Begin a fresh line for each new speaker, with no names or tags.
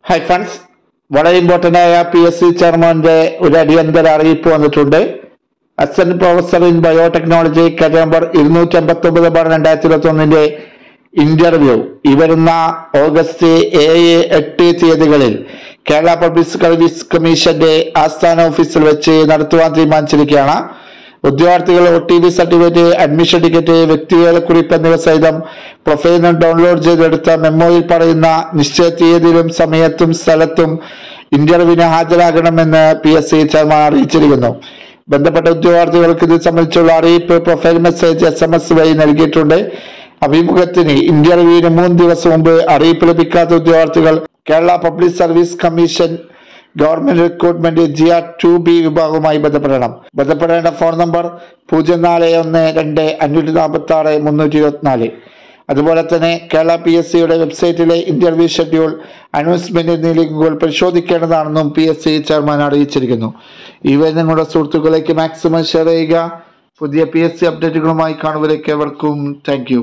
high friends വളരെ important ആയ P S C ചെയർമാന്റെ ഒരു അടിയന്തര അറിയിപ്പ് വന്നിട്ടുണ്ട് അസിസ്റ്റന്റ് പ്രൊഫസർ ഇൻ ബയോടെക്നോളജി കാര്യം നമ്പർ ഇരുന്നൂറ്റി അമ്പത്തി ഒമ്പത് ബാർ രണ്ടായിരത്തി ഇരുപത്തി ഒന്നിന്റെ ഇന്റർവ്യൂ ഈ വരുന്ന ഓഗസ്റ്റ് ഏഴ് എട്ട് തീയതികളിൽ കേരള പബ്ലിക് സർവീസ് കമ്മീഷന്റെ ആസ്ഥാന ഓഫീസിൽ വെച്ച് നടത്തുവാൻ തീരുമാനിച്ചിരിക്കുകയാണ് ഉദ്യോഗാർത്ഥികൾ O T V certificate admission ticket വ്യക്തിഗത കുറിപ്പ് എന്നിവ സഹിതം പ്രൊഫൈലിൽ നിന്ന് ഡൗൺലോഡ് ചെയ്തെടുത്ത മെമ്മോയിൽ പറയുന്ന നിശ്ചയ തീയതിയിലും സമയത്തും സ്ഥലത്തും ഇന്റർവ്യൂവിന് ഹാജരാകണമെന്ന് പി എസ് സി ചെയർമാൻ അറിയിച്ചിരിക്കുന്നു ബന്ധപ്പെട്ട ഉദ്യോഗാർത്ഥികൾക്ക് ഇത് സംബന്ധിച്ചുള്ള അറിയിപ്പ് profile message S M S വഴി നൽകിയിട്ടുണ്ട് അഭിമുഖത്തിന് ഇന്റർവ്യൂവിന് മൂന്ന് ദിവസം മുമ്പ് അറിയിപ്പ് ലഭിക്കാത്ത ഉദ്യോഗാർത്ഥികൾ Kerala public service commission government recruitment G R two B വിഭാഗവുമായി ബന്ധപ്പെടണം ബന്ധപ്പെടേണ്ട ഫോൺ നമ്പർ പൂജ്യം നാല് ഒന്ന് രണ്ട് അഞ്ഞൂറ്റി നാൽപ്പത്തി ആറ് മുന്നൂറ്റി ഇരുപത്തിനാല് അതുപോലെ തന്നെ കേരള പി എസ് സിയുടെ വെബ്സൈറ്റിലെ ഇന്റർവ്യൂ ഷെഡ്യൂൾ അനൗൺസ്മെന്റ് എന്നീ ലിങ്കുകൾ പരിശോധിക്കേണ്ടതാണെന്നും പി എസ് സി ചെയർമാൻ അറിയിച്ചിരിക്കുന്നു ഇവ നിങ്ങളുടെ സുഹൃത്തുക്കളിലേക്ക് മാക്സിമം ഷെയർ ചെയ്യുക പുതിയ പി എസ് സി അപ്ഡേറ്റുകളുമായി കാണുവരേക്ക് എവർക്കും താങ്ക് യു